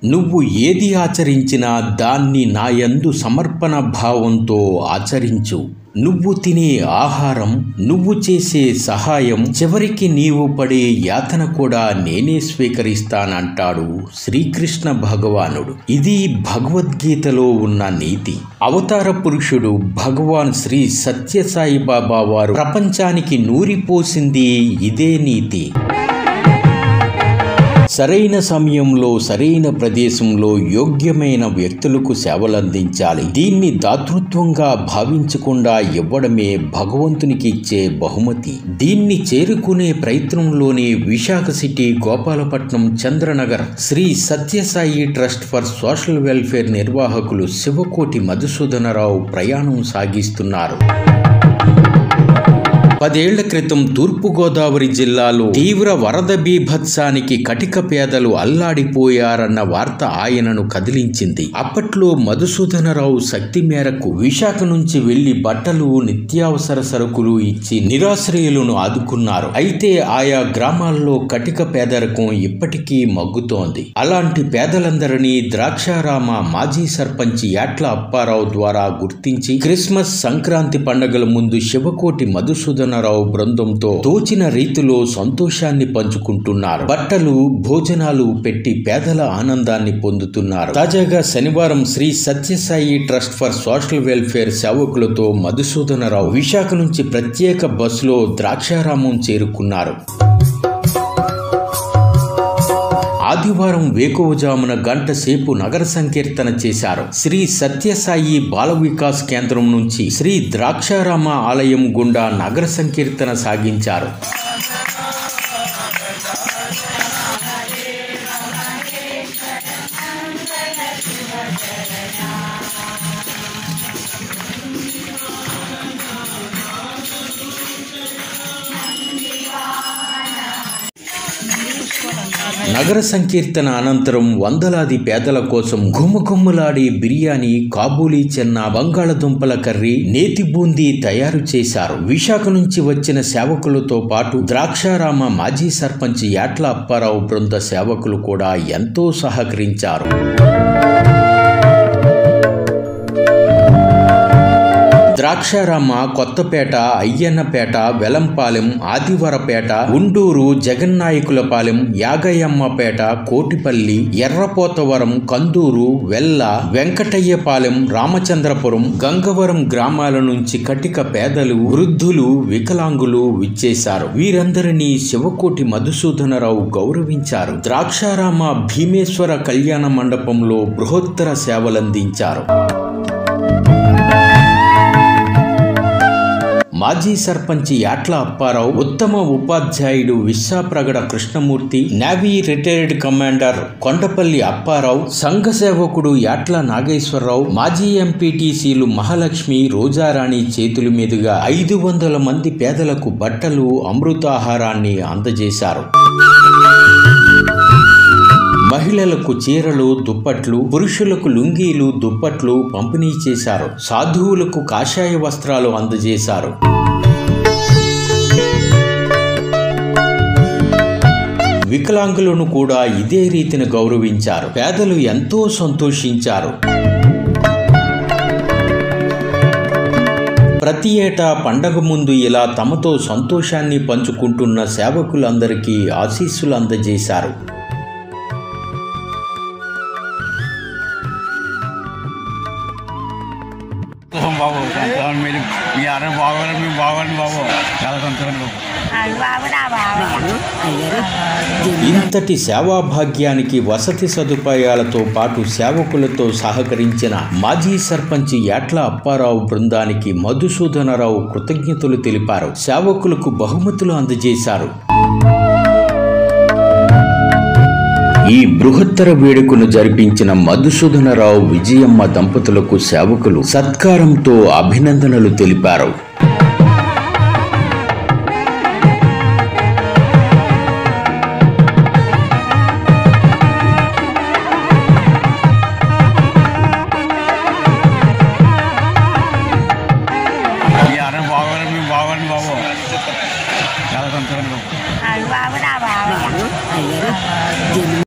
నువ్వు ఏది ఆచరించినా దాన్ని నాయందు సమర్పణ భావంతో ఆచరించు నువ్వు తినే ఆహారం నువ్వు చేసే సహాయం చివరికి నీవు పడే యాతన కూడా నేనే స్వీకరిస్తానంటాడు శ్రీకృష్ణ భగవానుడు ఇది భగవద్గీతలో ఉన్న నీతి అవతార పురుషుడు భగవాన్ శ్రీ సత్యసాయి బాబా వారు ప్రపంచానికి నూరిపోసింది ఇదే నీతి సరైన సమయంలో సరైన ప్రదేశంలో యోగ్యమైన వ్యక్తులకు సేవలందించాలి దీన్ని దాతృత్వంగా భావించకుండా ఇవ్వడమే భగవంతునికి ఇచ్చే బహుమతి దీన్ని చేరుకునే ప్రయత్నంలోనే Visakha city Gopalapatnam Chandranagar Shri Sathya Sai trust for social welfare నిర్వాహకులు శివకోటి మధుసూదనరావు ప్రయాణం సాగిస్తున్నారు పదేళ్ల క్రితం తూర్పుగోదావరి జిల్లాలో తీవ్ర వరద బీభత్సానికి కటిక పేదలు అల్లాడిపోయారన్న వార్త ఆయనను కదిలించింది అప్పట్లో మధుసూదనరావు శక్తి మేరకు విశాఖ నుంచి వెళ్లి బట్టలు నిత్యావసర సరుకులు ఇచ్చి నిరాశ్రయులను ఆదుకున్నారు అయితే ఆయా గ్రామాల్లో కటిక పేదరికం ఇప్పటికీ మగ్గుతోంది అలాంటి పేదలందరినీ ద్రాక్షారామ మాజీ సర్పంచ్ యాట్ల అప్పారావు ద్వారా గుర్తించి క్రిస్మస్ సంక్రాంతి పండుగల ముందు శివకోటి మధుసూదన రావు బృందంతో తోచిన రీతిలో సంతోషాన్ని పంచుకుంటున్నారు బట్టలు భోజనాలు పెట్టి పేదల ఆనందాన్ని పొందుతున్నారు తాజాగా శనివారం Shri Sathya Sai trust for social welfare సేవకులతో మధుసూదనరావు విశాఖ నుంచి ప్రత్యేక బస్సులో ద్రాక్షారామం చేరుకున్నారు ఆదివారం వేకువజామున గంట సేపు నగర సంకీర్తన చేశారు శ్రీ సత్యసాయి బాల వికాస్ కేంద్రం నుంచి శ్రీ ద్రాక్షారామ ఆలయం గుండా నగర సంకీర్తన సాగించారు నగర సంకీర్తన అనంతరం వందలాది పేదల కోసం గుమ్మగుమ్మలాడే బిర్యానీ కాబూలీ చెన్న బంగాళదుంపల కర్రీ నేతి బూందీ తయారు చేశారు విశాఖ నుంచి వచ్చిన సేవకులతో పాటు ద్రాక్షారామ మాజీ సర్పంచ్ యాట్ల అప్పారావు బృంద సేవకులు కూడా ఎంతో సహకరించారు ద్రాక్షారామ కొత్తపేట అయ్యన్నపేట వెలంపాలెం ఆదివరపేట ఉండూరు జగన్నాయకులపాలెం యాగయ్యమ్మపేట కోటిపల్లి ఎర్రపోతవరం కందూరు వెల్ల వెంకటయ్యపాలెం రామచంద్రపురం గంగవరం గ్రామాల నుంచి కటిక పేదలు వృద్ధులు వికలాంగులు విచ్చేశారు వీరందరినీ శివకోటి మధుసూదనరావు గౌరవించారు ద్రాక్షారామ భీమేశ్వర కళ్యాణ మండపంలో బృహత్తర సేవలందించారు మాజీ సర్పంచ్ యాట్ల అప్పారావు ఉత్తమ ఉపాధ్యాయుడు Viswapragada Krishnamurthy navy retired commander Kondapalli Apparao సంఘ సేవకుడు యాట్ల నాగేశ్వరరావు మాజీ ఎంపీటీసీలు మహాలక్ష్మి రోజారాణి చేతుల మీదుగా ఐదు వందల మంది పేదలకు బట్టలు అమృతాహారాన్ని అందజేశారు మహిళలకు చీరలు దుప్పట్లు పురుషులకు లుంగీలు దుప్పట్లు పంపిణీ చేశారు సాధువులకు కాషాయ వస్త్రాలు అందజేశారు వికలాంగులను కూడా ఇదే రీతిని గౌరవించారు పేదలు ఎంతో సంతోషించారు ప్రతి ఏటా పండగ ముందు ఇలా తమతో సంతోషాన్ని పంచుకుంటున్న సేవకులందరికీ ఆశీస్సులు అందజేశారు సంతోషం బాబు సంతోషం మీరు మీ ఆరోగ్యం బాగోవాలని మేము బాగోవాలని బాబు చాలా సంతోషం బాబు అది బాబు నా బాబు ఇంతటి సేవా భాగ్యానికి వసతి సదుపాయాలతో పాటు సేవకులతో సహకరించిన మాజీ సర్పంచ్ యాట్ల అప్పారావు బృందానికి మధుసూదనరావు కృతజ్ఞతలు తెలిపారు సేవకులకు బహుమతులు అందజేశారు ఈ బృహత్తర వేడుకను జరిపించిన మధుసూదనరావు విజయమ్మ దంపతులకు సేవకులు సత్కారంతో అభినందనలు తెలిపారు మీ ఆరోగ్యం బాగోవాలని మేము బాగోవాలని బాబు చాలా సంతోషం బాబు అది బాబు నా బాబు